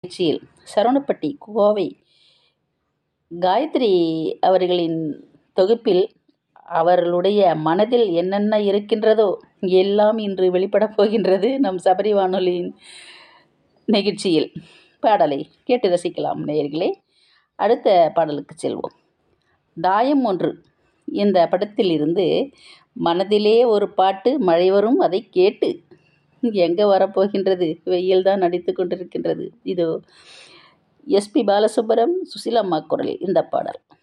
நிகழ்ச்சியில் சரவணப்பட்டி கோவை காயத்ரி அவர்களின் தொகுப்பில் அவர்களுடைய மனதில் என்னென்ன இருக்கின்றதோ எல்லாம் இன்று வெளிப்படப் போகின்றது நம் சபரி வானொலியின் நிகழ்ச்சியில் பாடலை கேட்டு ரசிக்கலாம் நேயர்களே அடுத்த பாடலுக்கு செல்வோம் தாயம் ஒன்று இந்த படத்தில் இருந்து மனதிலே ஒரு பாட்டு மழை வரும் அதை கேட்டு எங்கே வரப்போகின்றது வெயில் தான் அடித்து கொண்டிருக்கின்றது இதோ எஸ்பி பாலசுப்ரம் சுசிலம்மா குரலில் இந்த பாடல்